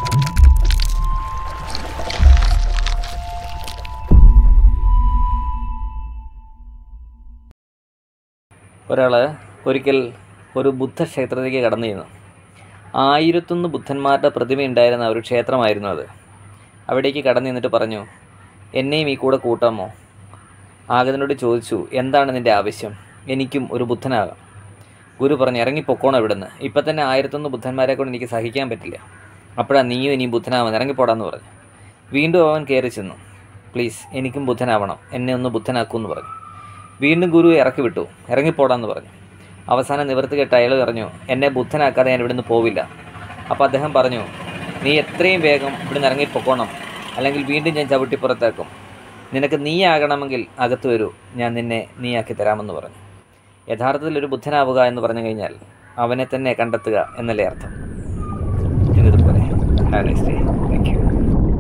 ഒരാൾ ഒരിക്കൽ ഒരു ബുദ്ധക്ഷേത്രത്തിലേക്ക് കടന്നു ചെന്നു ആയിരത്തൊന്ന് ബുദ്ധന്മാരുടെ പ്രതിമയുണ്ടായിരുന്ന ഒരു ക്ഷേത്രമായിരുന്നു അത് അവിടേക്ക് കടന്നു നിന്നിട്ട് പറഞ്ഞു എന്നെയും ഈ കൂടെ കൂട്ടാമോ ആഗതനോട് ചോദിച്ചു എന്താണ് നിൻ്റെ ആവശ്യം എനിക്കും ഒരു ബുദ്ധനാകാം ഗുരു പറഞ്ഞു ഇറങ്ങിപ്പൊക്കോണം ഇവിടുന്ന് ഇപ്പം തന്നെ ആയിരത്തൊന്ന് ബുദ്ധന്മാരെ കൊണ്ട് എനിക്ക് സഹിക്കാൻ പറ്റില്ല അപ്പോഴാണ് നീയും ഇനിയും ബുദ്ധനാവാൻ ഇറങ്ങിപ്പോടാന്ന് പറഞ്ഞു വീണ്ടും അവൻ കയറി ചെന്നു പ്ലീസ് എനിക്കും ബുദ്ധനാവണം എന്നെ ഒന്ന് ബുദ്ധനാക്കൂ എന്ന് പറഞ്ഞു വീണ്ടും ഗുരു ഇറക്കി വിട്ടു ഇറങ്ങിപ്പോടാന്ന് പറഞ്ഞു അവസാനം നിവർത്തി കെട്ട് അയാൾ പറഞ്ഞു എന്നെ ബുദ്ധനാക്കാതെ ഞാൻ ഇവിടുന്ന് പോവില്ല അപ്പോൾ അദ്ദേഹം പറഞ്ഞു നീ എത്രയും വേഗം ഇവിടുന്ന് ഇറങ്ങിപ്പൊക്കോണം അല്ലെങ്കിൽ വീണ്ടും ഞാൻ ചവിട്ടി പുറത്താക്കും നിനക്ക് നീയാകണമെങ്കിൽ അകത്ത് വരൂ ഞാൻ നിന്നെ നീയാക്കി തരാമെന്ന് പറഞ്ഞു യഥാർത്ഥത്തിൽ ഒരു ബുദ്ധനാവുക എന്ന് പറഞ്ഞു കഴിഞ്ഞാൽ അവനെ തന്നെ കണ്ടെത്തുക എന്നല്ലേ അർത്ഥം എന്നതുപോലെ have nice day thank U